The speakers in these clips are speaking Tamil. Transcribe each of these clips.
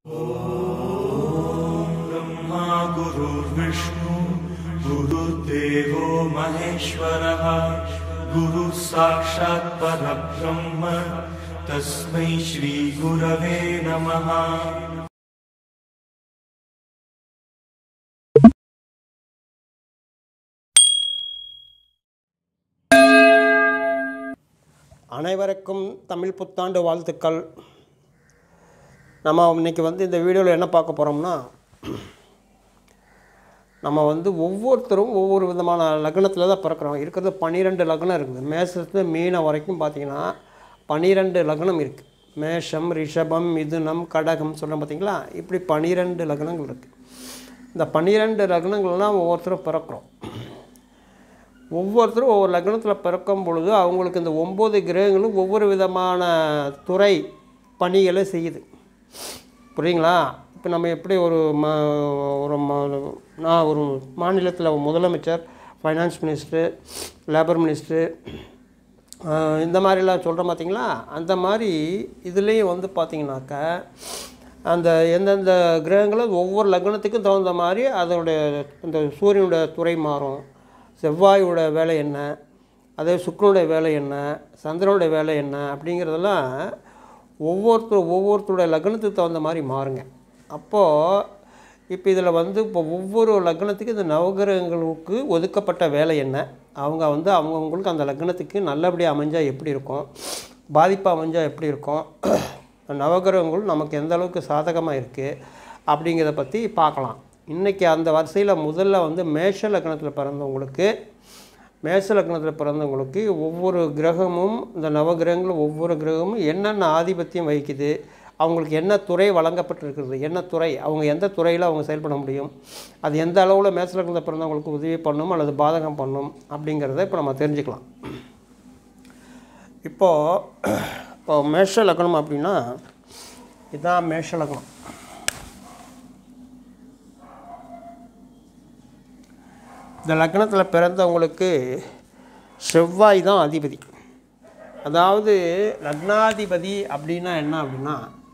ब्रह्मा गुरुर्विष्णु गुरुर्देवो महेश्वरः गुरुः साक्षात् परब्रह्म तस्मै श्रीगुरवे नमः அனைவருக்கும் தமிழ் புத்தாண்டு வாழ்த்துக்கள் நம்ம இன்னைக்கு வந்து இந்த வீடியோவில் என்ன பார்க்க போகிறோம்னா நம்ம வந்து ஒவ்வொருத்தரும் ஒவ்வொரு விதமான லக்னத்தில் தான் பிறக்கிறோம் இருக்கிறது பன்னிரெண்டு லக்னம் இருக்குது மேஷத்து மீனம் வரைக்கும் பார்த்தீங்கன்னா பன்னிரெண்டு லக்னம் இருக்குது மேஷம் ரிஷபம் மிதுனம் கடகம் சொல்கிறோம் பார்த்தீங்களா இப்படி பன்னிரெண்டு லக்னங்கள் இருக்குது இந்த பன்னிரெண்டு லக்னங்கள்லாம் ஒவ்வொருத்தரும் பிறக்கிறோம் ஒவ்வொருத்தரும் ஒவ்வொரு லக்னத்தில் பிறக்கும் பொழுது அவங்களுக்கு இந்த ஒம்பது கிரகங்களும் ஒவ்வொரு விதமான துறை பணிகளை செய்யுது புரியுங்களா இப்போ நம்ம எப்படி ஒரு ம ஒரு ம- நான் ஒரு மாநிலத்தில் முதலமைச்சர் ஃபைனான்ஸ் மினிஸ்டர் லேபர் மினிஸ்டர் இந்த மாதிரிலாம் சொல்கிறோம் பார்த்தீங்களா அந்த மாதிரி இதுலேயும் வந்து பார்த்தீங்கன்னாக்கா அந்த எந்தெந்த கிரகங்களும் ஒவ்வொரு லக்னத்துக்கும் தகுந்த மாதிரி அதனுடைய இந்த சூரியனுடைய துறை மாறும் செவ்வாயோட வேலை என்ன அதே சுக்கிரனுடைய வேலை என்ன சந்திரனுடைய வேலை என்ன அப்படிங்கிறதெல்லாம் ஒவ்வொருத்தர் ஒவ்வொருத்தருடைய லக்னத்துக்கு தகுந்த மாதிரி மாறுங்க அப்போது இப்போ இதில் வந்து இப்போ ஒவ்வொரு லக்னத்துக்கு இந்த நவகிரகங்களுக்கு ஒதுக்கப்பட்ட வேலை என்ன அவங்க வந்து அவங்கவுங்களுக்கு அந்த லக்னத்துக்கு நல்லபடியாக அமைஞ்சால் எப்படி இருக்கும் பாதிப்பு அமைஞ்சால் எப்படி இருக்கும் நவகிரகங்கள் நமக்கு எந்த அளவுக்கு சாதகமாக இருக்குது அப்படிங்கிறத பற்றி பார்க்கலாம் இன்றைக்கி அந்த வரிசையில் முதல்ல வந்து மேஷ லக்னத்தில் பிறந்தவங்களுக்கு மேஷ லக்னத்தில் பிறந்தவங்களுக்கு ஒவ்வொரு கிரகமும் இந்த நவகிரகங்களும் ஒவ்வொரு கிரகமும் என்னென்ன ஆதிபத்தியம் வகிக்குது அவங்களுக்கு என்ன துறை வழங்கப்பட்டிருக்கிறது என்ன துறை அவங்க எந்த துறையில் அவங்க செயல்பட முடியும் அது எந்த அளவில் மேஷ லக்னத்தில் பிறந்தவங்களுக்கு உதவி பண்ணும் அல்லது பாதகம் பண்ணும் அப்படிங்கிறத இப்போ நம்ம தெரிஞ்சுக்கலாம் இப்போது இப்போ மேஷ லக்னம் அப்படின்னா இதுதான் மேஷ லக்னம் இந்த லக்னத்தில் பிறந்தவங்களுக்கு செவ்வாய் தான் அதிபதி அதாவது லக்னாதிபதி அப்படின்னா என்ன அப்படின்னா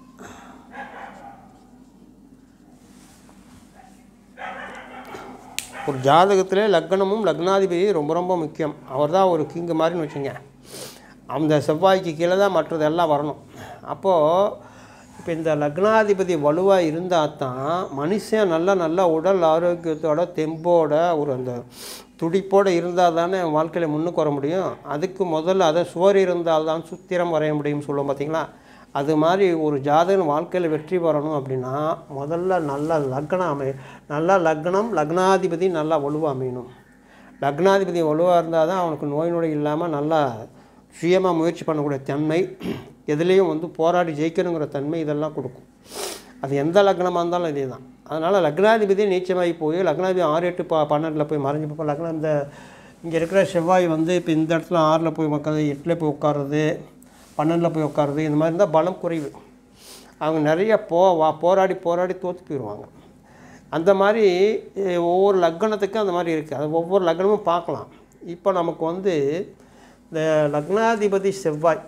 ஒரு ஜாதகத்திலே லக்னமும் லக்னாதிபதி ரொம்ப ரொம்ப முக்கியம் அவர் தான் ஒரு கிங்கு மாதிரின்னு வச்சுங்க அந்த செவ்வாய்க்கு கீழே தான் மற்றதெல்லாம் வரணும் அப்போது இப்போ இந்த லக்னாதிபதி வலுவாக இருந்தால் தான் மனுஷன் நல்ல நல்ல உடல் ஆரோக்கியத்தோட தெம்போட ஒரு அந்த துடிப்போடு இருந்தால் தானே வாழ்க்கையில் முன்னுக்கு வர முடியும் அதுக்கு முதல்ல அதை சுவர் இருந்தால் தான் சுத்திரம் வரைய முடியும்னு சொல்லுவோம் பார்த்தீங்களா அது மாதிரி ஒரு ஜாதகன் வாழ்க்கையில் வெற்றி பெறணும் அப்படின்னா முதல்ல நல்ல லக்னம் அமை நல்ல லக்னம் லக்னாதிபதி நல்லா வலுவாக அமையணும் லக்னாதிபதி வலுவாக இருந்தால் தான் அவனுக்கு நோய் நொடி இல்லாமல் நல்லா சுயமாக முயற்சி பண்ணக்கூடிய தன்மை எதுலேயும் வந்து போராடி ஜெயிக்கணுங்கிற தன்மை இதெல்லாம் கொடுக்கும் அது எந்த லக்னமாக இருந்தாலும் இதே தான் அதனால் லக்னாதிபதி நீச்சமாகி போய் லக்னாதிபதி ஆறு எட்டு ப பன்னெண்டில் போய் மறைஞ்சு போய் லக்னம் இந்த இங்கே இருக்கிற செவ்வாய் வந்து இப்போ இந்த இடத்துல ஆறில் போய் உட்காந்து எட்டில் போய் உட்காருறது பன்னெண்டில் போய் உட்காருறது இந்த மாதிரி இருந்தால் பலம் குறைவு அவங்க நிறைய போ வா போராடி போராடி தோற்று போயிடுவாங்க அந்த மாதிரி அஹ், ஒவ்வொரு லக்னத்துக்கும் அந்த மாதிரி இருக்குது அது ஒவ்வொரு லக்னமும் பார்க்கலாம் இப்போ நமக்கு வந்து இந்த லக்னாதிபதி செவ்வாய்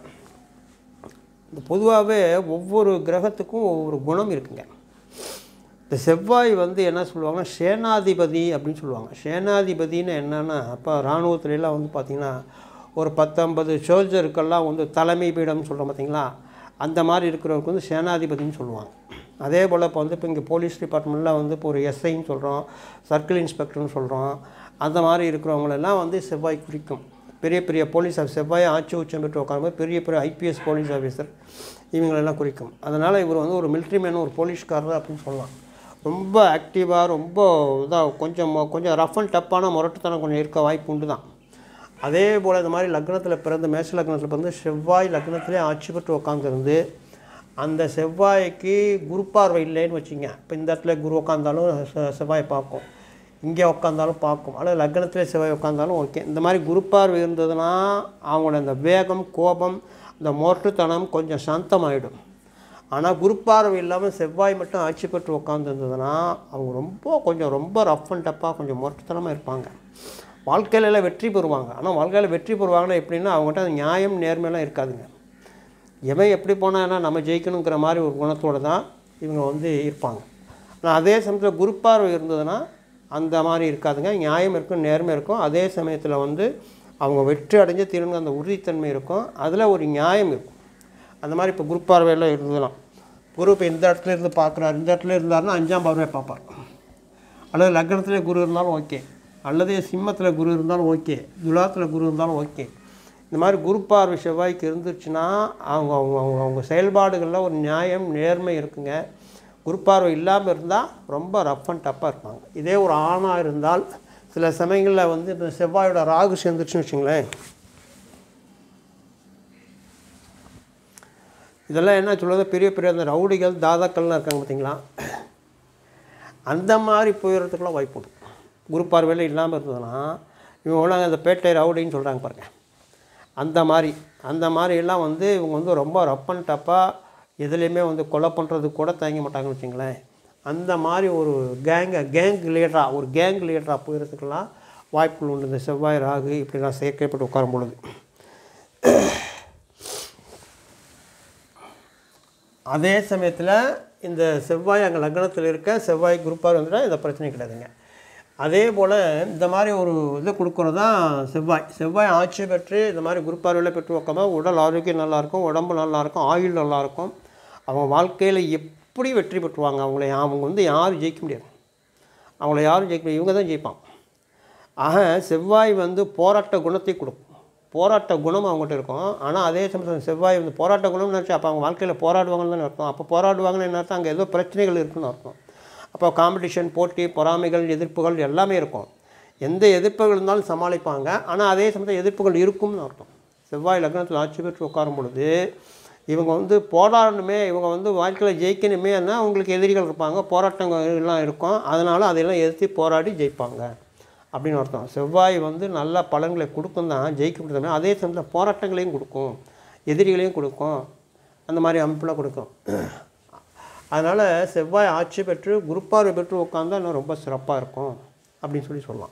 இந்த பொதுவாகவே ஒவ்வொரு கிரகத்துக்கும் ஒவ்வொரு குணம் இருக்குங்க இந்த செவ்வாய் வந்து என்ன சொல்லுவாங்கன்னா சேனாதிபதி அப்படின்னு சொல்லுவாங்க சேனாதிபதின்னு என்னென்னா அப்போ இராணுவத்துலலாம் வந்து பார்த்திங்கன்னா ஒரு பத்தொன்பது சோல்ஜருக்கெல்லாம் வந்து தலைமை பீடம்னு சொல்கிறோம் பார்த்தீங்களா அந்த மாதிரி இருக்கிறவருக்கு வந்து சேனாதிபதின்னு சொல்லுவாங்க அதே போல் இப்போ வந்து இப்போ இங்கே போலீஸ் டிபார்ட்மெண்ட்டில் வந்து இப்போ ஒரு எஸ்ஐன்னு சொல்கிறோம் சர்க்கிள் இன்ஸ்பெக்டர்னு சொல்கிறோம் அந்த மாதிரி இருக்கிறவங்களெல்லாம் வந்து செவ்வாய் குறிக்கும் பெரிய பெரிய போலீஸ் ஆஃபீஸ் செவ்வாய் ஆட்சி உச்சம் பெற்று உட்காரும்போது பெரிய பெரிய ஐபிஎஸ் போலீஸ் ஆஃபீஸர் இவங்களெல்லாம் குறிக்கும் அதனால் இவர் வந்து ஒரு மிலிட்ரி மேன் ஒரு போலீஸ்காரர் அப்படின்னு சொல்லலாம் ரொம்ப ஆக்டிவாக ரொம்ப இதாக கொஞ்சம் மொ- கொஞ்சம் ரஃப் அண்ட் டப்பான முரட்டுத்தனம் கொஞ்சம் இருக்க வாய்ப்பு உண்டு தான் அதே போல் இந்த மாதிரி லக்னத்தில் பிறந்த மேஷ லக்னத்தில் பிறந்து செவ்வாய் லக்னத்திலே ஆட்சி பெற்று உட்காந்துருந்து அந்த செவ்வாய்க்கு குரு பார்வை இல்லைன்னு வச்சுங்க இப்போ இந்த இடத்துல குரு உட்காந்தாலும் செ- செவ்வாய் பார்க்கும் இங்கே உட்காந்தாலும் பார்க்கும் அல்லது லக்னத்திலே செவ்வாய் உட்காந்தாலும் ஓகே இந்த மாதிரி குரு பார்வை இருந்ததுன்னா அவங்களோட அந்த வேகம் கோபம் இந்த மோட்டுத்தனம் கொஞ்சம் சாந்தமாயிடும் ஆனால் குரு பார்வை இல்லாமல் செவ்வாய் மட்டும் ஆட்சி பெற்று உட்காந்துருந்ததுன்னா அவங்க ரொம்ப கொஞ்சம் ரொம்ப ரஃப் அண்ட் டப்பாக கொஞ்சம் மொட்டத்தனமாக இருப்பாங்க வாழ்க்கையில எல்லாம் வெற்றி பெறுவாங்க ஆனால் வாழ்க்கையில் வெற்றி பெறுவாங்கன்னா எப்படின்னா அவங்ககிட்ட அந்த நியாயம் நேர்மையெல்லாம் இருக்காதுங்க எவன் எப்படி போனான்னா நம்ம ஜெயிக்கணுங்கிற மாதிரி ஒரு குணத்தோடு தான் இவங்க வந்து இருப்பாங்க ஆனால் அதே சமயத்தில் குரு பார்வை இருந்ததுன்னா அந்த மாதிரி இருக்காதுங்க நியாயம் இருக்கும் நேர்மை இருக்கும் அதே சமயத்தில் வந்து அவங்க வெற்றி அடைஞ்ச தீர்ந்து அந்த உறுதித்தன்மை இருக்கும் அதில் ஒரு நியாயம் இருக்கும் அந்த மாதிரி இப்போ குரு பார்வையெல்லாம் இருந்ததுலாம் குரு இப்போ இந்த இடத்துல இருந்து பார்க்குறாரு இந்த இடத்துல இருந்தாருன்னா அஞ்சாம் பார்வையை பார்ப்பார் அல்லது லக்னத்தில் குரு இருந்தாலும் ஓகே அல்லது சிம்மத்தில் குரு இருந்தாலும் ஓகே துலாத்தில் குரு இருந்தாலும் ஓகே இந்த மாதிரி குரு பார்வை செவ்வாய்க்கு இருந்துச்சுன்னா அவங்க அவங்க அவங்க அவங்க செயல்பாடுகளில் ஒரு நியாயம் நேர்மை இருக்குங்க குரு பார்வை இல்லாமல் இருந்தால் ரொம்ப ரஃப் அண்ட் டஃப்பாக இருப்பாங்க இதே ஒரு ஆணாக இருந்தால் சில சமயங்களில் வந்து இந்த செவ்வாயோட ராகு சேர்ந்துச்சுன்னு வச்சுங்களேன் இதெல்லாம் என்ன சொல்லுவது பெரிய பெரிய அந்த ரவுடிகள் தாதாக்கள்லாம் இருக்காங்க பார்த்தீங்களா அந்த மாதிரி போயிடுறதுக்குலாம் வாய்ப்பு உண்டு குரு பார்வையில் இல்லாமல் இருந்ததுன்னா இவங்களாம் அந்த பேட்டை ரவுடின்னு சொல்கிறாங்க பாருங்க அந்த மாதிரி அந்த மாதிரி எல்லாம் வந்து இவங்க வந்து ரொம்ப ரப் அண்ட் டப்பாக எதுலேயுமே வந்து கொலை பண்ணுறது கூட தயங்க மாட்டாங்கன்னு வச்சுங்களேன் அந்த மாதிரி ஒரு கேங்க கேங் லீடராக ஒரு கேங் லீடராக போயிடுறதுக்கெல்லாம் வாய்ப்புகள் உண்டு இந்த செவ்வாய் ராகு இப்படிலாம் சேர்க்கப்பட்டு உட்காரும் பொழுது அதே சமயத்தில் இந்த செவ்வாய் அங்கே லக்னத்தில் இருக்க செவ்வாய் குரூப்பாக இருந்துட்டால் இந்த பிரச்சனை கிடையாதுங்க அதே போல் இந்த மாதிரி ஒரு இது கொடுக்குறது தான் செவ்வாய் செவ்வாய் ஆட்சி பெற்று இந்த மாதிரி குருப்பார்வையில் பெற்று வைக்காமல் உடல் ஆரோக்கியம் நல்லாயிருக்கும் உடம்பு நல்லாயிருக்கும் ஆயுள் நல்லாயிருக்கும் அவங்க வாழ்க்கையில் எப்படி வெற்றி பெற்றுவாங்க அவங்கள யா- அவங்க வந்து யாரும் ஜெயிக்க முடியாது அவங்கள யாரும் ஜெயிக்க முடியாது இவங்க தான் ஜெயிப்பாங்க ஆக செவ்வாய் வந்து போராட்ட குணத்தை கொடுக்கும் போராட்ட குணம் அவங்ககிட்ட இருக்கும் ஆனால் அதே சமயத்தில் செவ்வாய் வந்து போராட்ட குணம்னு நினச்சி அப்போ அவங்க வாழ்க்கையில் போராடுவாங்கன்னு தானே அர்த்தம் அப்போ போராடுவாங்கன்னு என்ன அர்த்தம் அங்கே ஏதோ பிரச்சனைகள் இருக்குன்னு அர்த்தம் அப்போ காம்படிஷன் போட்டி பொறாமைகள் எதிர்ப்புகள் எல்லாமே இருக்கும் எந்த எதிர்ப்புகள் இருந்தாலும் சமாளிப்பாங்க ஆனால் அதே சமயத்தில் எதிர்ப்புகள் இருக்கும்னு அர்த்தம் செவ்வாய் லக்னத்தில் ஆட்சி பெற்று உட்காரும் பொழுது இவங்க வந்து போராடணுமே இவங்க வந்து வாழ்க்கையில் ஜெயிக்கணுமே அவங்களுக்கு எதிரிகள் இருப்பாங்க போராட்டங்கள் எல்லாம் இருக்கும் அதனால் அதையெல்லாம் எதிர்த்து போராடி ஜெயிப்பாங்க அப்படின்னு அர்த்தம் செவ்வாய் வந்து நல்ல பலன்களை கொடுக்கும் தான் ஜெயிக்க முடியாது அதே சமயத்தில் போராட்டங்களையும் கொடுக்கும் எதிரிகளையும் கொடுக்கும் அந்த மாதிரி அமைப்பில் கொடுக்கும் அதனால் செவ்வாய் ஆட்சி பெற்று குருப்பார்வை பெற்று உட்காந்தா இன்னும் ரொம்ப சிறப்பாக இருக்கும் அப்படின்னு சொல்லி சொல்லலாம்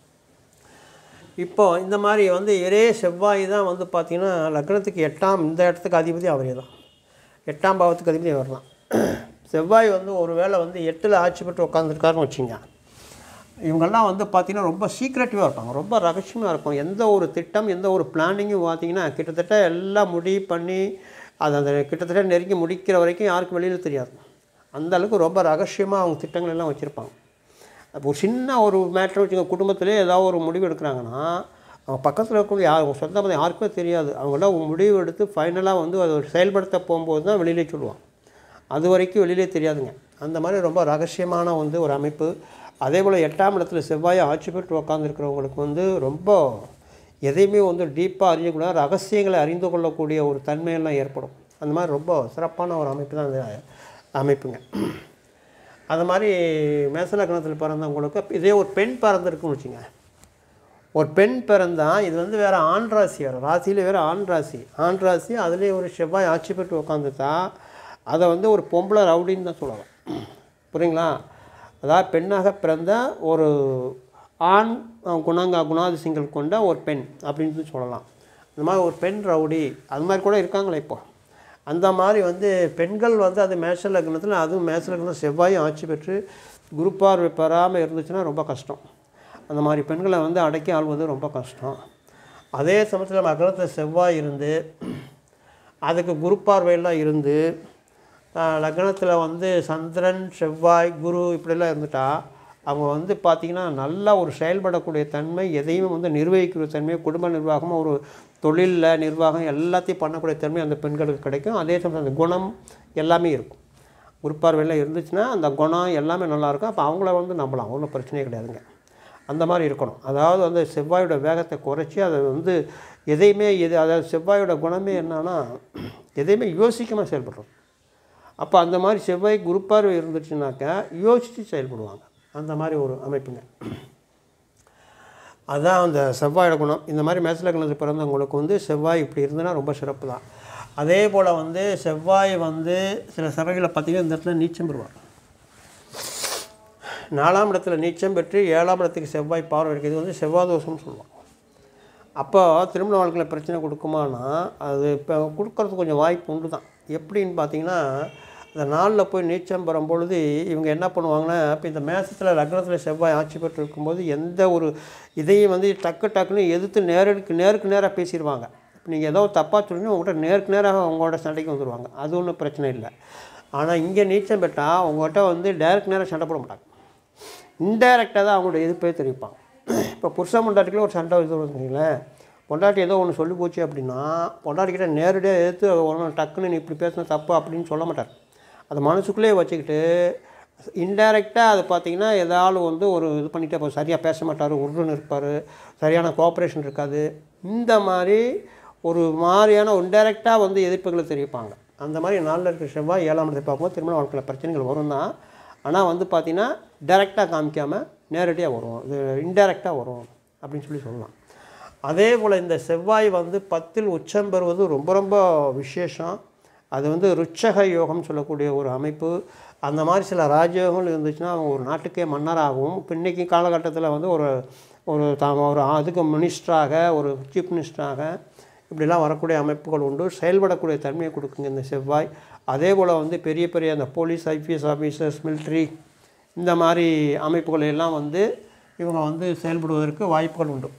இப்போ இந்த மாதிரி வந்து ஒரே செவ்வாய் தான் வந்து பார்த்திங்கன்னா லக்னத்துக்கு எட்டாம் இந்த இடத்துக்கு அதிபதி அவரே தான் எட்டாம் பாவத்துக்கு அதிபதி அவர் தான் செவ்வாய் வந்து ஒரு வேளை வந்து எட்டில் ஆட்சி பெற்று உட்காந்துருக்காருன்னு வச்சுங்க இவங்கெல்லாம் வந்து பார்த்திங்கன்னா ரொம்ப சீக்ரெட்டிவாக இருப்பாங்க ரொம்ப ரகசியமாக இருக்கும் எந்த ஒரு திட்டம் எந்த ஒரு பிளானிங்கும் பார்த்தீங்கன்னா கிட்டத்தட்ட எல்லாம் முடிவு பண்ணி அது அந்த கிட்டத்தட்ட நெருங்கி முடிக்கிற வரைக்கும் யாருக்கும் வெளியில் தெரியாது அந்த அளவுக்கு ரொம்ப ரகசியமாக அவங்க திட்டங்கள் எல்லாம் வச்சுருப்பாங்க அப்போ ஒரு சின்ன ஒரு மேட்ரு வச்சுங்க குடும்பத்திலே ஏதாவது ஒரு முடிவு எடுக்கிறாங்கன்னா அவங்க பக்கத்தில் இருக்கக்கூடிய யார் அவங்க சொந்த பந்தம் யாருக்குமே தெரியாது அவங்களாம் ஒரு முடிவு எடுத்து ஃபைனலாக வந்து அதை செயல்படுத்த போகும்போது தான் வெளியிலே சொல்லுவாங்க அது வரைக்கும் வெளியிலே தெரியாதுங்க அந்த மாதிரி ரொம்ப ரகசியமான வந்து ஒரு அமைப்பு அதே போல் எட்டாம் இடத்துல செவ்வாயை ஆட்சி பெற்று உட்காந்துருக்கிறவங்களுக்கு வந்து ரொம்ப எதையுமே வந்து டீப்பாக அறியக்கூட ரகசியங்களை அறிந்து கொள்ளக்கூடிய ஒரு தன்மையெல்லாம் ஏற்படும் அந்த மாதிரி ரொம்ப சிறப்பான ஒரு அமைப்பு தான் அந்த அமைப்புங்க அது மாதிரி மேசலக்கணத்தில் பிறந்தவங்களுக்கு இதே ஒரு பெண் பிறந்திருக்குன்னு வச்சுங்க ஒரு பெண் பிறந்தா இது வந்து வேறு ஆண் ராசி வேறு ராசியில் வேறு ஆண் ராசி ஆண் ராசி அதுலேயே ஒரு செவ்வாய் ஆட்சி பெற்று உட்காந்துட்டா அதை வந்து ஒரு பொம்பளை ரவுடின்னு தான் சொல்லலாம் புரியுங்களா அதாவது பெண்ணாக பிறந்த ஒரு ஆண் அஹ், குணங்க குணாதிசயங்கள் கொண்ட ஒரு பெண் அப்படின்னு சொல்லலாம் அந்த மாதிரி ஒரு பெண் ரவுடி அது மாதிரி கூட இருக்காங்களே இப்போ அந்த மாதிரி வந்து பெண்கள் வந்து அது மேஷ லக்னத்தில் அதுவும் மேஷ லக்னத்தில் செவ்வாயும் ஆட்சி பெற்று குரு பார்வை பெறாமல் இருந்துச்சுன்னா ரொம்ப கஷ்டம் அந்த மாதிரி பெண்களை வந்து அடக்கி ஆள்வது ரொம்ப கஷ்டம் அதே சமயத்தில் மகரத்தில் செவ்வாய் இருந்து அதுக்கு குரு பார்வையெல்லாம் இருந்து லக்னத்தில் வந்து சந்திரன் செவ்வாய் குரு இப்படிலாம் இருந்துட்டா அவங்க வந்து பார்த்திங்கன்னா நல்லா ஒரு செயல்படக்கூடிய தன்மை எதையுமே வந்து நிர்வகிக்கிற தன்மை குடும்ப நிர்வாகம் ஒரு தொழிலில் நிர்வாகம் எல்லாத்தையும் பண்ணக்கூடிய தன்மை அந்த பெண்களுக்கு கிடைக்கும் அதே சமயம் அந்த குணம் எல்லாமே இருக்கும் குருப்பார்வையில் இருந்துச்சுன்னா அந்த குணம் எல்லாமே நல்லாயிருக்கும் அப்போ அவங்கள வந்து நம்பலாம் ஒன்றும் பிரச்சனையே கிடையாதுங்க அந்த மாதிரி இருக்கணும் அதாவது வந்து செவ்வாயோட வேகத்தை குறைச்சி அதை வந்து எதையுமே எது அதாவது செவ்வாயோட குணமே என்னன்னா எதையுமே யோசிக்காமல் செயல்படுறோம் அப்போ அந்த மாதிரி செவ்வாய் குருப்பார்வை இருந்துச்சுனாக்கா யோசித்து செயல்படுவாங்க அந்த மாதிரி ஒரு அமைப்புங்க அதுதான் அந்த செவ்வாயோட குணம் இந்த மாதிரி மேசலக்கணத்தில் பிறந்தவங்களுக்கு வந்து செவ்வாய் இப்படி இருந்ததுன்னா ரொம்ப சிறப்பு தான் அதே போல் வந்து செவ்வாய் வந்து சில சபைகளில் பார்த்திங்கன்னா இந்த இடத்துல நீச்சம் பெறுவார் நாலாம் இடத்துல நீச்சம் பெற்று ஏழாம் இடத்துக்கு செவ்வாய் பார்வை இருக்குது இது வந்து செவ்வாய் தோஷம்னு சொல்லுவாங்க அப்போ திருமண வாழ்க்கையில் பிரச்சனை கொடுக்குமானா அது இப்போ கொடுக்கறதுக்கு கொஞ்சம் வாய்ப்பு உண்டு தான் எப்படின்னு பார்த்தீங்கன்னா இந்த நாளில் போய் நீச்சம் பெறும் பொழுது இவங்க என்ன பண்ணுவாங்கன்னா இப்போ இந்த மேசத்தில் லக்னத்தில் செவ்வாய் ஆட்சி பெற்று இருக்கும்போது எந்த ஒரு இதையும் வந்து டக்கு டக்குன்னு எதிர்த்து நேருக்கு நேருக்கு நேராக பேசிடுவாங்க இப்போ நீங்கள் ஏதோ தப்பாக சொல்லி உங்கள்கிட்ட நேருக்கு நேராக உங்களோட சண்டைக்கு வந்துடுவாங்க அது ஒன்றும் பிரச்சனை இல்லை ஆனால் இங்கே நீச்சம் பெற்றால் உங்கள்கிட்ட வந்து டேரக்ட் நேராக சண்டை போட மாட்டாங்க இன்டைரக்டாக தான் அவங்களோட எதிர்ப்பே தெரிவிப்பாங்க இப்போ புருஷன் பொண்டாட்டிக்குள்ள ஒரு சண்டை இது வச்சுங்களேன் பொண்டாட்டி ஏதோ ஒன்று சொல்லி போச்சு அப்படின்னா பொண்டாட்டிக்கிட்ட நேரடியாக எதிர்த்து ஒன்று டக்குன்னு நீ இப்படி பேசின தப்பு அப்படின்னு சொல்ல மாட்டார் அதை மனசுக்குள்ளேயே வச்சுக்கிட்டு இன்டைரக்டாக அது பார்த்தீங்கன்னா ஏதாவது வந்து ஒரு இது பண்ணிகிட்டே இப்போ சரியாக பேச மாட்டார் உருன்னு இருப்பார் சரியான கோஆப்ரேஷன் இருக்காது இந்த மாதிரி ஒரு மாதிரியான இன்டைரக்டாக வந்து எதிர்ப்புகளை தெரிவிப்பாங்க அந்த மாதிரி நாளில் இருக்கிற செவ்வாய் ஏழாம் இடத்தை பார்க்கும்போது திருமண வாழ்க்கையில் பிரச்சனைகள் வரும் தான் ஆனால் வந்து பார்த்திங்கன்னா டைரெக்டாக காமிக்காமல் நேரடியாக வரும் இது இன்டைரக்டாக வரும் அப்படின்னு சொல்லி சொல்லலாம் அதே போல் இந்த செவ்வாய் வந்து பத்தில் உச்சம் பெறுவது ரொம்ப ரொம்ப விசேஷம் அது வந்து ருச்சக யோகம் சொல்லக்கூடிய ஒரு அமைப்பு அந்த மாதிரி சில ராஜயோகங்கள் இருந்துச்சுன்னா அவங்க ஒரு நாட்டுக்கே மன்னராகவும் இப்போ இன்றைக்கி காலகட்டத்தில் வந்து ஒரு ஒரு தாம ஒரு அதுக்கு மினிஸ்டராக ஒரு சீஃப் மினிஸ்டராக இப்படிலாம் வரக்கூடிய அமைப்புகள் உண்டு செயல்படக்கூடிய தன்மையை கொடுக்குங்க இந்த செவ்வாய் அதே போல் வந்து பெரிய பெரிய அந்த போலீஸ் ஐபிஎஸ் ஆஃபீஸர்ஸ் மிலிட்ரி இந்த மாதிரி அமைப்புகள் எல்லாம் வந்து இவங்க வந்து செயல்படுவதற்கு வாய்ப்புகள் உண்டு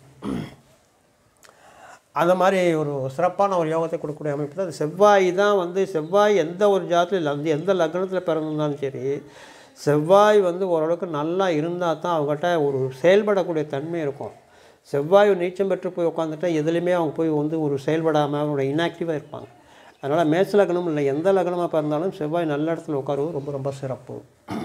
அந்த மாதிரி ஒரு சிறப்பான ஒரு யோகத்தை கொடுக்கக்கூடிய அமைப்பு தான் அந்த செவ்வாய் தான் வந்து செவ்வாய் எந்த ஒரு ஜாதத்தில் வந்து எந்த லக்னத்தில் பிறந்திருந்தாலும் சரி செவ்வாய் வந்து ஓரளவுக்கு நல்லா இருந்தால் தான் அவங்ககிட்ட ஒரு செயல்படக்கூடிய தன்மை இருக்கும் செவ்வாய் நீச்சம் பெற்று போய் உட்காந்துட்டா எதுலேயுமே அவங்க போய் வந்து ஒரு செயல்படாமல் அவங்களோட இன்ஆக்டிவாக இருப்பாங்க அதனால் மேட்ச் லக்னம் இல்லை எந்த லக்னமாக பிறந்தாலும் செவ்வாய் நல்ல இடத்துல உட்காருவது ரொம்ப ரொம்ப சிறப்பு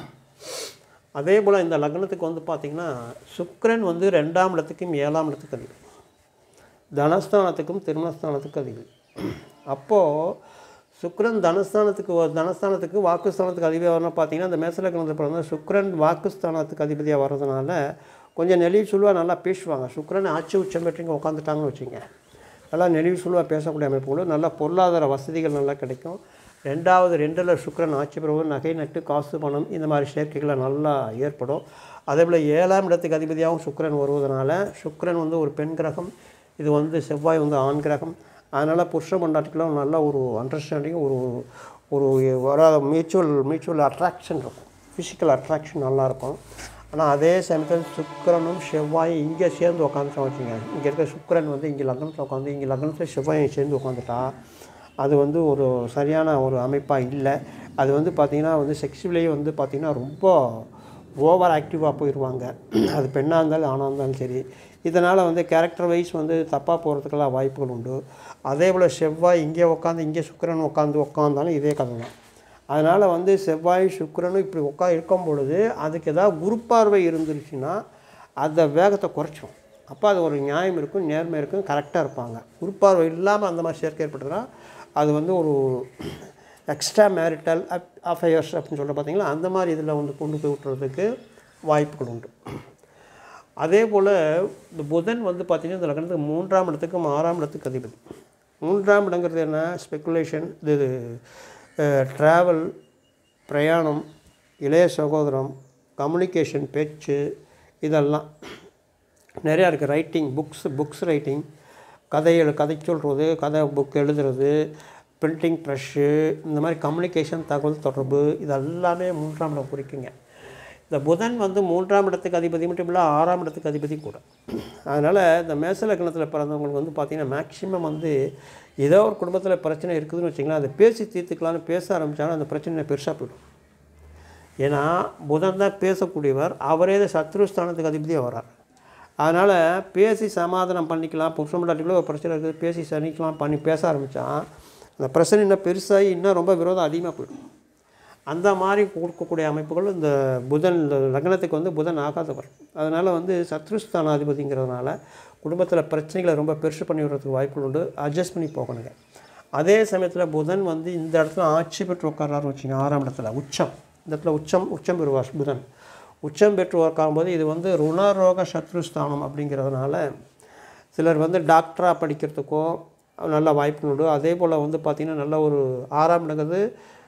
அதே போல் இந்த லக்னத்துக்கு வந்து பார்த்திங்கன்னா சுக்கிரன் வந்து ரெண்டாம் இடத்துக்கும் ஏழாம் இடத்துக்கு அதிகம் தனஸ்தானத்துக்கும் திருமணஸ்தானத்துக்கும் அதிகம் அப்போது சுக்கிரன் தனஸ்தானத்துக்கு வ- தனஸ்தானத்துக்கு வாக்குஸ்தானத்துக்கு அதிபதியாக வரணும் பார்த்தீங்கன்னா இந்த மேசலக்கணத்தில் பிறந்த சுக்கிரன் வாக்குஸ்தானத்துக்கு அதிபதியாக வர்றதுனால கொஞ்சம் நெளிவு சுழுவாக நல்லா பேசுவாங்க சுக்கிரன் ஆட்சி உச்சம் பெற்றுங்க உட்காந்துட்டாங்கன்னு வச்சுங்க நல்லா நெளிவு சுழுவாக பேசக்கூடிய அமைப்புகளும் நல்ல பொருளாதார வசதிகள் நல்லா கிடைக்கும் ரெண்டாவது ரெண்டில் சுக்கிரன் ஆட்சி பெறுவது நகை நட்டு காசு பணம் இந்த மாதிரி சேர்க்கைகளை நல்லா ஏற்படும் அதே போல் ஏழாம் இடத்துக்கு அதிபதியாகவும் சுக்கிரன் வருவதனால சுக்கிரன் வந்து ஒரு பெண் கிரகம் இது வந்து செவ்வாய் வந்து ஆண் கிரகம் அதனால் புருஷ பொண்டாட்டிக்கெல்லாம் நல்ல ஒரு அண்டர்ஸ்டாண்டிங் ஒரு ஒரு வராத மியூச்சுவல் மியூச்சுவல் அட்ராக்ஷன் இருக்கும் ஃபிசிக்கல் அட்ராக்ஷன் நல்லாயிருக்கும் ஆனால் அதே சமயத்தில் சுக்கிரனும் செவ்வாயும் இங்கே சேர்ந்து உட்காந்துட்டோம் வச்சுங்க இங்கே இருக்க சுக்கிரன் வந்து இங்கே லக்னத்தில் உட்காந்து இங்கே லக்னத்தில் செவ்வாயும் சேர்ந்து உட்காந்துட்டா அது வந்து ஒரு சரியான ஒரு அமைப்பாக இல்லை அது வந்து பார்த்திங்கன்னா வந்து செக்ஸுவலையும் வந்து பார்த்திங்கன்னா ரொம்ப ஓவர் ஆக்டிவாக போயிடுவாங்க அது பெண்ணாக இருந்தாலும் ஆணாக இருந்தாலும் சரி இதனால் வந்து கேரக்டர் வைஸ் வந்து தப்பாக போகிறதுக்கெல்லாம் வாய்ப்புகள் உண்டு அதே போல் செவ்வாய் இங்கே உட்காந்து இங்கே சுக்கிரன் உட்காந்து உட்காந்தாலும் இதே கதை தான் அதனால் வந்து செவ்வாய் சுக்கிரனும் இப்படி உட்கா இருக்கும் பொழுது அதுக்கு ஏதாவது குரு பார்வை இருந்துருச்சுன்னா அந்த வேகத்தை குறைச்சிடும் அப்போ அது ஒரு நியாயம் இருக்கும் நேர்மை இருக்கும் கரெக்டாக இருப்பாங்க குரு பார்வை இல்லாமல் அந்த மாதிரி சேர்க்கை ஏற்பட்டதுன்னா அது வந்து ஒரு எக்ஸ்ட்ரா மேரிட்டல் அஃபேர்ஸ் அப்படின்னு சொல்ல பார்த்தீங்களா அந்த மாதிரி இதில் வந்து கொண்டு போய் விட்டுறதுக்கு வாய்ப்புகள் உண்டு அதே போல் இந்த புதன் வந்து பார்த்திங்கன்னா இந்த லக்னத்துக்கு மூன்றாம் இடத்துக்கும் ஆறாம் இடத்துக்கு அதிபதி மூன்றாம் இடங்கிறது என்ன ஸ்பெக்குலேஷன் இது ட்ராவல் பிரயாணம் இளைய சகோதரம் கம்யூனிகேஷன் பேச்சு இதெல்லாம் நிறையா இருக்குது ரைட்டிங் புக்ஸ் புக்ஸ் ரைட்டிங் கதை எழு கதை சொல்கிறது கதை புக் எழுதுறது பிரிண்டிங் ப்ரெஷ்ஷு இந்த மாதிரி கம்யூனிகேஷன் தகவல் தொடர்பு இது எல்லாமே மூன்றாம் இடம் குறிக்குங்க இந்த புதன் வந்து மூன்றாம் இடத்துக்கு அதிபதி மட்டும் இல்லை ஆறாம் இடத்துக்கு அதிபதி கூட அதனால் இந்த மேச லக்னத்தில் பிறந்தவங்களுக்கு வந்து பார்த்திங்கன்னா மேக்ஸிமம் வந்து ஏதோ ஒரு குடும்பத்தில் பிரச்சனை இருக்குதுன்னு வச்சிங்களேன் அதை பேசி தீர்த்துக்கலான்னு பேச ஆரம்பித்தாலும் அந்த பிரச்சனை பெருசாக போயிடும் ஏன்னா புதன் தான் பேசக்கூடியவர் அவரே தான் சத்ருஸ்தானத்துக்கு அதிபதியாக வரார் அதனால் பேசி சமாதானம் பண்ணிக்கலாம் புருஷன் முன்னாடிக்குள்ள ஒரு பிரச்சனை இருக்குது பேசி சனிக்கலாம் பண்ணி பேச ஆரம்பித்தா அந்த பிரச்சனை இன்னும் பெருசாகி இன்னும் ரொம்ப விரோதம் அதிகமாக போயிடும் அந்த மாதிரி கொடுக்கக்கூடிய அமைப்புகள் இந்த புதன் இந்த லக்னத்துக்கு வந்து புதன் ஆகாதவர் அதனால் வந்து சத்ருஸ்தானாதிபதிங்கிறதுனால குடும்பத்தில் பிரச்சனைகளை ரொம்ப பெருசு பண்ணி விடுறதுக்கு வாய்ப்புகள் உண்டு அட்ஜஸ்ட் பண்ணி போகணுங்க அதே சமயத்தில் புதன் வந்து இந்த இடத்துல ஆட்சி பெற்று உட்கார்றாருன்னு வச்சுங்க ஆறாம் இடத்துல உச்சம் இந்த இடத்துல உச்சம் உச்சம் பெறுவார் புதன் உச்சம் பெற்று உட்காரும்போது இது வந்து ருணரோக சத்ருஸ்தானம் அப்படிங்கிறதுனால சிலர் வந்து டாக்டராக படிக்கிறதுக்கோ நல்ல வாய்ப்பு உண்டு அதே போல் வந்து பார்த்திங்கன்னா நல்ல ஒரு ஆறாம் இடங்கிறது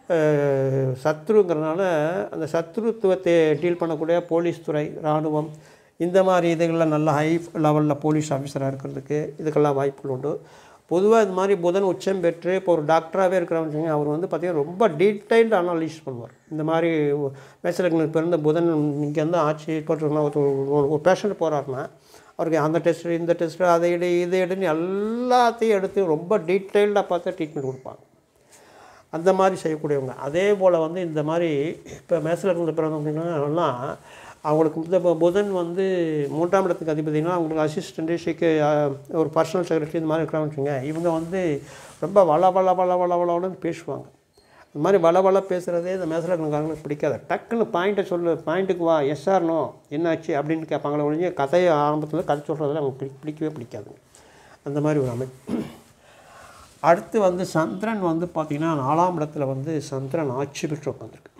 அஹ், சத்ருங்கிறதுனால அந்த சத்ருத்துவத்தை டீல் பண்ணக்கூடிய போலீஸ் துறை இராணுவம் இந்த மாதிரி இதுகளில் நல்ல ஹை லெவலில் போலீஸ் ஆஃபீஸராக இருக்கிறதுக்கு இதுக்கெல்லாம் வாய்ப்புகள் உண்டு பொதுவாக இது மாதிரி புதன் உச்சம் பெற்று இப்போ ஒரு டாக்டராகவே இருக்கிறவங்க வச்சுக்கோங்க, அவர் வந்து பார்த்திங்கன்னா ரொம்ப டீட்டெயில்டு அனாலிஸ் பண்ணுவார் இந்த மாதிரி மேசலக்னு பிறந்த புதன் இங்கே வந்து ஆட்சி போட்டிருக்கா ஒரு ஒரு- ஒரு பேஷண்ட் போகிறாருன்னா அவருக்கு அந்த டெஸ்ட்டு இந்த டெஸ்ட்டு அதை எடு இதை எடுன்னு எல்லாத்தையும் எடுத்து ரொம்ப டீட்டெயில்டாக பார்த்து ட்ரீட்மெண்ட் கொடுப்பாங்க அந்த மாதிரி செய்யக்கூடியவங்க அதே போல் வந்து இந்த மாதிரி இப்போ மேசலக்னு பிறந்தவங்கன்னா அவங்களுக்கு இந்த பு- புதன் வந்து மூன்றாம் இடத்துக்கு அதிபதினா அவங்களுக்கு அசிஸ்டண்ட்டு ஷிக்கு ஒரு பர்சனல் செக்ரட்டரி இந்த மாதிரி இருக்கிறாங்கன்னு வச்சுங்க இவங்க வந்து ரொம்ப வள வள வள வள வளன்னு பேசுவாங்க இந்த மாதிரி வள வள பேசுகிறதே இந்த மேசலக்னக்காரங்களுக்கு பிடிக்காது டக்குன்னு பாயிண்ட்டை சொல்லு பாயிண்ட்டுக்கு வா எஸ்ஆர்னோ என்னாச்சு அப்படின்னு கேட்பாங்களே ஒழிஞ்சு கதையை ஆரம்பத்தில் கதை சொல்கிறதுல அவங்களுக்கு பிடி- பிடிக்கவே பிடிக்காதுங்க அந்த மாதிரி ஒரு அமைப்பு அடுத்து வந்து சந்திரன் வந்து பார்த்திங்கன்னா நாலாம் இடத்துல வந்து சந்திரன் ஆட்சி பெற்று உட்காந்துருக்கு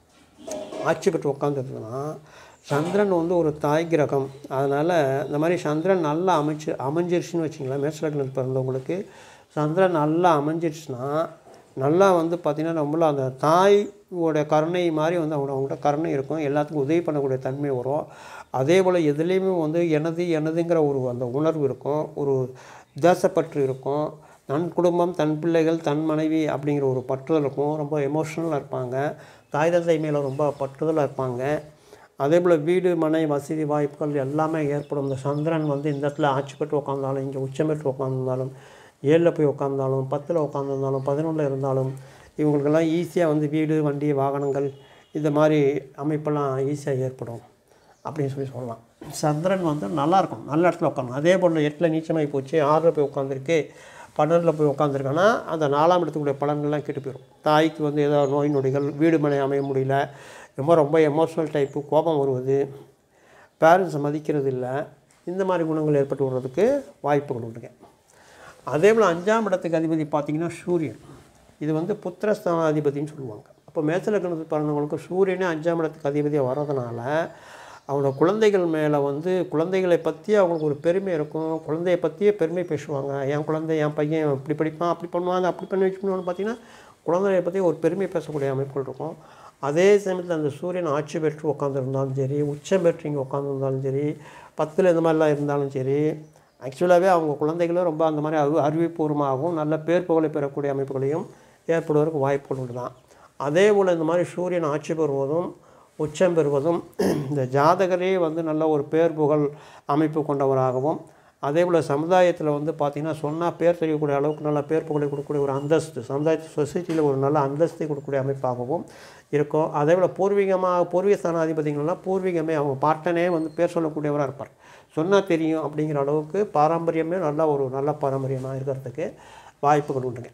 ஆட்சி பெற்று உட்காந்துருக்குன்னா சந்திரன் வந்து ஒரு தாய் கிரகம் அதனால் இந்த மாதிரி சந்திரன் நல்லா அமைச்சு அமைஞ்சிருச்சுன்னு வச்சிங்களேன் மேசலக்னத்தில் பிறந்தவங்களுக்கு சந்திரன் நல்லா அமைஞ்சிருச்சுன்னா நல்லா வந்து பார்த்திங்கன்னா நம்மள அந்த தாயோட கருணை மாதிரி வந்து அவங்க அவங்கள்ட்ட கருணை இருக்கும் எல்லாத்துக்கும் உதவி பண்ணக்கூடிய தன்மை வரும் அதே போல் எதுலேயுமே வந்து எனது எனதுங்கிற ஒரு அந்த உணர்வு இருக்கும் ஒரு தேசப்பற்று இருக்கும் தன் குடும்பம் தன் பிள்ளைகள் தன் மனைவி அப்படிங்கிற ஒரு பற்றுதல் இருக்கும் ரொம்ப எமோஷ்னலாக இருப்பாங்க தாய் தந்தை மேலே ரொம்ப பற்றுதலாக இருப்பாங்க அதே போல் வீடு மனை வசதி வாய்ப்புகள் எல்லாமே ஏற்படும் இந்த சந்திரன் வந்து இந்த இடத்துல ஆட்சி பெற்று உட்காந்தாலும் இங்கே உச்சம் பெற்று உட்காந்துருந்தாலும் ஏழில் போய் உட்காந்தாலும் பத்தில் உட்காந்துருந்தாலும் பதினொன்றில் இருந்தாலும் இவங்களுக்கெல்லாம் ஈஸியாக வந்து வீடு வண்டி வாகனங்கள் இந்த மாதிரி அமைப்பெல்லாம் ஈஸியாக ஏற்படும் அப்படின்னு சொல்லி சொல்லலாம் சந்திரன் வந்து நல்லாயிருக்கும் நல்ல இடத்துல உட்காந்து அதே போல் எட்டில் நீச்சமாகி போச்சு ஆறில் போய் உட்காந்துருக்கு பன்னெண்டில் போய் உட்காந்துருக்கான்னா அந்த நாலாம் இடத்துக்குடைய பலன்கள்லாம் கெட்டு போயிடும் தாய்க்கு வந்து ஏதாவது நோய் நொடிகள் வீடு மனை அமைய முடியல ரொம்ப ரொம்ப எமோஷ்னல் டைப்பு கோபம் வருவது பேரண்ட்ஸை மதிக்கிறது இல்லை இந்த மாதிரி குணங்கள் ஏற்பட்டு வர்றதுக்கு வாய்ப்புகள் உண்டுங்க அதே போல் அஞ்சாம் இடத்துக்கு அதிபதி பார்த்திங்கன்னா சூரியன் இது வந்து புத்திரஸ்தானாதிபதின்னு சொல்லுவாங்க அப்போ மேசலக்கணத்து பிறந்தவங்களுக்கு சூரியனே அஞ்சாம் இடத்துக்கு அதிபதியாக வர்றதுனால அவங்க குழந்தைகள் மேலே வந்து குழந்தைகளை பற்றி அவங்களுக்கு ஒரு பெருமை இருக்கும் குழந்தைய பற்றியே பெருமை பேசுவாங்க என் குழந்தை என் பையன் இப்படி படிப்பான் அப்படி பண்ணுவாங்க அப்படி பண்ணி வச்சுக்கணும்னு பார்த்தீங்கன்னா குழந்தைய பற்றி ஒரு பெருமை பேசக்கூடிய அமைப்புகள் இருக்கும் அதே சமயத்தில் அந்த சூரியன் ஆட்சி பெற்று உட்காந்துருந்தாலும் சரி உச்சம் பெற்று இங்கே உட்காந்துருந்தாலும் சரி பத்தில் இந்த மாதிரிலாம் இருந்தாலும் சரி ஆக்சுவலாகவே அவங்க குழந்தைகளும் ரொம்ப அந்த மாதிரி அறிவு அறிவுபூர்வமாகவும் நல்ல பேர் புகழை பெறக்கூடிய அமைப்புகளையும் ஏற்படுவதற்கு வாய்ப்புகள் உண்டு தான் அதே போல் இந்த மாதிரி சூரியன் ஆட்சி பெறுவதும் உச்சம் பெறுவதும் இந்த ஜாதகரே வந்து நல்ல ஒரு பேர் புகழ் அமைப்பு கொண்டவராகவும் அதே போல் சமுதாயத்தில் வந்து பார்த்திங்கன்னா சொன்னால் பேர் தெரியக்கூடிய அளவுக்கு நல்ல பேர் புகழை கொடுக்கக்கூடிய ஒரு அந்தஸ்து சமுதாய சொசைட்டியில் ஒரு நல்ல அந்தஸ்தை கொடுக்கக்கூடிய அமைப்பாகவும் இருக்கும் அதே போல் பூர்வீகமாக பூர்வீக ஸ்தானாதிபதிகள்லாம் பூர்வீகமே அவங்க பாட்டனே வந்து பேர் சொல்லக்கூடியவராக இருப்பார் சொன்னால் தெரியும் அப்படிங்கிற அளவுக்கு பாரம்பரியமே நல்ல ஒரு நல்ல பாரம்பரியமாக இருக்கிறதுக்கு வாய்ப்புகள் உண்டுங்க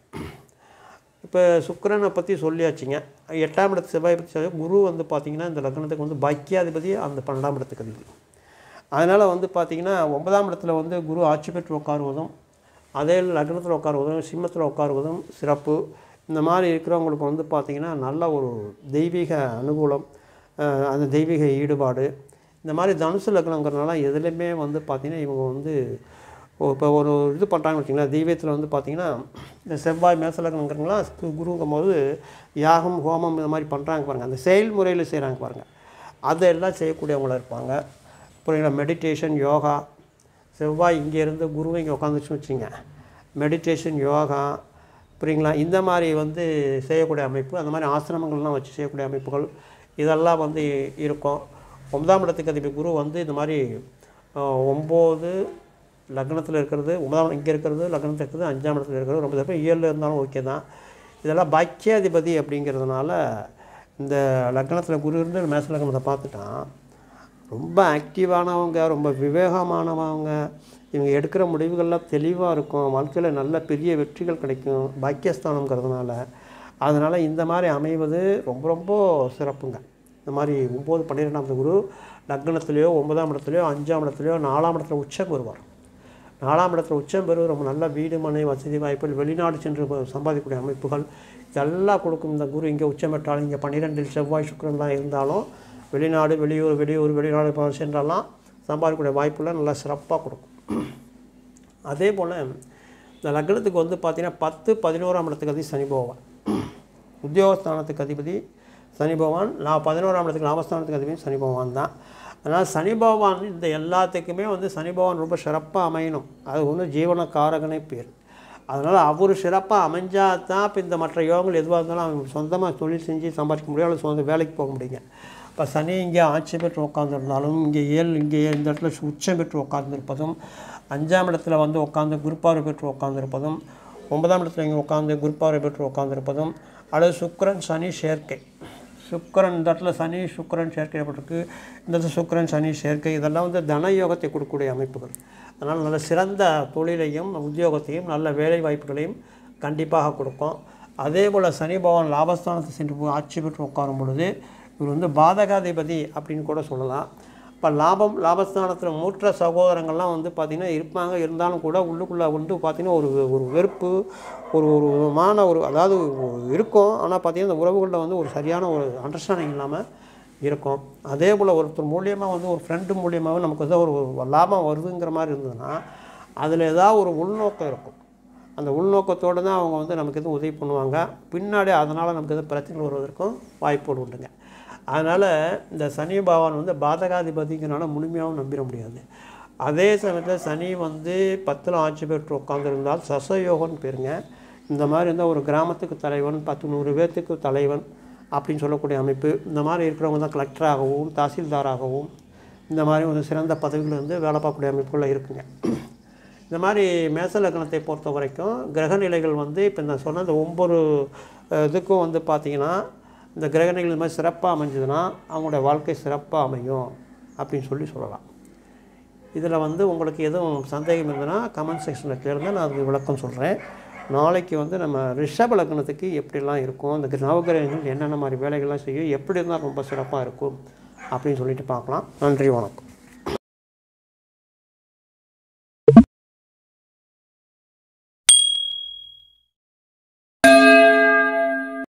இப்போ சுக்கிரனை பற்றி சொல்லியாச்சுங்க எட்டாம் இடத்து செவ்வாய் பற்றி சொல்லி குரு வந்து பார்த்திங்கன்னா இந்த லக்னத்துக்கு வந்து பாக்கியாதிபதி அந்த பன்னெண்டாம் இடத்துக்கு அதிபதி அதனால் வந்து பார்த்திங்கன்னா ஒன்பதாம் இடத்துல வந்து குரு ஆட்சி பெற்று உட்காருவதும் அதே லக்னத்தில் உட்காருவதும் சிம்மத்தில் உட்காருவதும் சிறப்பு இந்த மாதிரி இருக்கிறவங்களுக்கு வந்து பார்த்திங்கன்னா நல்ல ஒரு தெய்வீக அனுகூலம் அஹ், அந்த தெய்வீக ஈடுபாடு இந்த மாதிரி தனுசு லக்னங்கிறதுனால எதுலேயுமே வந்து பார்த்திங்கன்னா இவங்க வந்து இப்போ ஒரு இது பண்ணுறாங்கன்னு வச்சிங்களேன் தெய்வத்தில் வந்து பார்த்திங்கன்னா இந்த செவ்வாய் மேசலக்கணுங்கிறவங்களாம் குருங்கும் போது யாகம் ஹோமம் இந்த மாதிரி பண்ணுறாங்க பாருங்கள் அந்த செயல்முறையில் செய்கிறாங்க பாருங்கள் அதெல்லாம் செய்யக்கூடியவங்களா இருப்பாங்க புரியுங்களா மெடிடேஷன் யோகா செவ்வாய் இங்கேருந்து குரு இங்கே உட்காந்துச்சுன்னு வச்சுங்க மெடிடேஷன் யோகா புரியுங்களா இந்த மாதிரி வந்து செய்யக்கூடிய அமைப்பு அந்த மாதிரி ஆசிரமங்கள்லாம் வச்சு செய்யக்கூடிய அமைப்புகள் இதெல்லாம் வந்து இருக்கும் ஒன்பதாம் இடத்துக்கு அதிபதி குரு வந்து இந்த மாதிரி அஹ், ஒம்பது லக்னத்தில் இருக்கிறது ஒன்பதாம் இங்கே இருக்கிறது லக்னத்தில் இருக்கிறது அஞ்சாம் இடத்துல இருக்கிறது ரொம்ப தப்பு ஏழில் இருந்தாலும் ஓகே தான் இதெல்லாம் பாக்கியாதிபதி அப்படிங்கிறதுனால இந்த லக்னத்தில் குரு இருந்து மேச லக்னத்தை பார்த்துட்டான் ரொம்ப ஆக்டிவானவங்க ரொம்ப விவேகமானவங்க இவங்க எடுக்கிற முடிவுகள்லாம் தெளிவாக இருக்கும் வாழ்க்கையில் நல்ல பெரிய வெற்றிகள் கிடைக்கும் பாக்கியஸ்தானங்கிறதுனால அதனால் இந்த மாதிரி அமைவது ரொம்ப ரொம்ப சிறப்புங்க இந்த மாதிரி ஒம்பது பன்னிரெண்டாம் குரு லக்னத்துலேயோ ஒன்பதாம் இடத்துலையோ அஞ்சாம் இடத்துலையோ நாலாம் இடத்துல உச்சம் வருவார் நாலாம் இடத்துல உச்சம் பெறுவது ரொம்ப நல்ல வீடு மனை வசதி வாய்ப்புகள் வெளிநாடு சென்று ப- சம்பாதிக்கக்கூடிய அமைப்புகள் இதெல்லாம் கொடுக்கும் இந்த குரு இங்கே உச்சம் பெற்றாலும் இங்கே பன்னிரெண்டில் செவ்வாய் சுக்கிரன்லாம் இருந்தாலும் வெளிநாடு வெளியூர் வெளியூர் வெளிநாடு ப- சென்றெல்லாம் சம்பாதிக்கக்கூடிய வாய்ப்புலாம் நல்லா சிறப்பாக கொடுக்கும் அதே போல் இந்த லக்னத்துக்கு வந்து பார்த்திங்கன்னா பத்து பதினோராம் இடத்துக்கு அதிபதி சனி பகவான் உத்தியோகஸ்தானத்துக்கு அதிபதி சனி பகவான் நான் பதினோராம் இடத்துக்கு லாபஸ்தானத்துக்கு அதிபதி சனி பகவான் தான் அதனால் சனி பகவான் இந்த எல்லாத்துக்குமே வந்து சனி பகவான் ரொம்ப சிறப்பாக அமையணும் அது ஒன்று ஜீவன காரகனே பேர் அதனால் அவர் சிறப்பாக அமைஞ்சால் தான் இப்போ இந்த மற்ற யோகங்கள் எதுவாக இருந்தாலும் அவங்க சொந்தமாக தொழில் செஞ்சு சம்பாதிக்க முடியும் அல்லது சொந்த வேலைக்கு போக முடியுங்க இப்போ சனி இங்கே ஆட்சி பெற்று உட்காந்துருந்தாலும் இங்கே ஏழு இங்கே இந்த இடத்துல உச்சம் பெற்று உட்கார்ந்திருப்பதும் அஞ்சாம் இடத்துல வந்து உட்காந்து குருப்பார்வை பெற்று உட்கார்ந்திருப்பதும் ஒன்பதாம் இடத்துல இங்கே உட்காந்து குருப்பார்வை பெற்று உட்கார்ந்திருப்பதும் அல்லது சுக்கிரன் சனி சேர்க்கை சுக்கிரன் இந்த இடத்துல சனி சுக்கிரன் சேர்க்கை ஏற்பட்டிருக்கு இந்த இடத்துல சுக்கிரன் சனி சேர்க்கை இதெல்லாம் வந்து தன யோகத்தை கொடுக்கக்கூடிய அமைப்புகள் அதனால் நல்ல சிறந்த தொழிலையும் உத்தியோகத்தையும் நல்ல வேலை வாய்ப்புகளையும் கண்டிப்பாக கொடுக்கும் அதே போல் சனி பகவான் லாபஸ்தானத்தை சென்று போய் ஆட்சி பெற்று உட்காரும் பொழுது இவர் வந்து பாதகாதிபதி அப்படின்னு கூட சொல்லலாம் இப்போ லாபம் லாபஸ்தானத்தில் மூற்ற சகோதரங்கள்லாம் வந்து பார்த்திங்கன்னா இருப்பாங்க இருந்தாலும் கூட உள்ளுக்குள்ளே வந்து பார்த்திங்கன்னா ஒரு ஒரு வெறுப்பு ஒரு ஒரு விதமான ஒரு அதாவது ஒரு இருக்கும் ஆனால் பார்த்திங்கன்னா இந்த உறவுகளில் வந்து ஒரு சரியான ஒரு அண்டர்ஸ்டாண்டிங் இல்லாமல் இருக்கும் அதே போல் ஒருத்தர் மூலியமாக வந்து ஒரு ஃப்ரெண்டு மூலியமாகவே நமக்கு வந்து ஒரு லாபம் வருதுங்கிற மாதிரி இருந்ததுன்னா அதில் ஏதாவது ஒரு உள்நோக்கம் இருக்கும் அந்த உள்நோக்கத்தோடு தான் அவங்க வந்து நமக்கு எதுவும் உதவி பண்ணுவாங்க பின்னாடி அதனால் நமக்கு எதுவும் பிரச்சனைகள் வருவதற்கும் வாய்ப்புகள் உண்டுங்க அதனால் இந்த சனி பகவான் வந்து பாதகாதிபதிங்கிறனால முழுமையாகவும் நம்பிட முடியாது அதே சமயத்தில் சனி வந்து பத்தில் ஆட்சி பெற்று உட்காந்துருந்தால் சசயோகம்னு பேருங்க இந்த மாதிரி இருந்தால் ஒரு கிராமத்துக்கு தலைவன் பத்து நூறு பேர்த்துக்கு தலைவன் அப்படின்னு சொல்லக்கூடிய அமைப்பு இந்த மாதிரி இருக்கிறவங்க தான் கலெக்டராகவும் தாசில்தாராகவும் இந்த மாதிரி ஒரு சிறந்த பதவிகள் வந்து வேலை பார்க்கக்கூடிய அமைப்புகளில் இருக்குங்க இந்த மாதிரி மேச லக்னத்தை பொறுத்த வரைக்கும் கிரக நிலைகள் வந்து இப்போ நான் சொன்ன இந்த ஒவ்வொரு அஹ், இதுக்கும் வந்து பார்த்திங்கன்னா இந்த கிரக நிலைகள் இந்த மாதிரி சிறப்பாக அமைஞ்சதுன்னா அவங்களுடைய வாழ்க்கை சிறப்பாக அமையும் அப்படின்னு சொல்லி சொல்லலாம் இதில் வந்து உங்களுக்கு எதுவும் சந்தேகம் இருந்ததுன்னா கமெண்ட் செக்ஷனில் கேளுங்க நான் அதுக்கு விளக்கம் சொல்கிறேன் நாளைக்கு வந்து நம்ம ரிஷப லக்னத்துக்கு எப்படிலாம் இருக்கும் இந்த கிர- நவகிரகங்கள் என்னென்ன மாதிரி வேலைகள்லாம் செய்யும் எப்படி இருந்தால் ரொம்ப சிறப்பாக இருக்கும் அப்படின்னு சொல்லிட்டு பார்க்கலாம் நன்றி வணக்கம்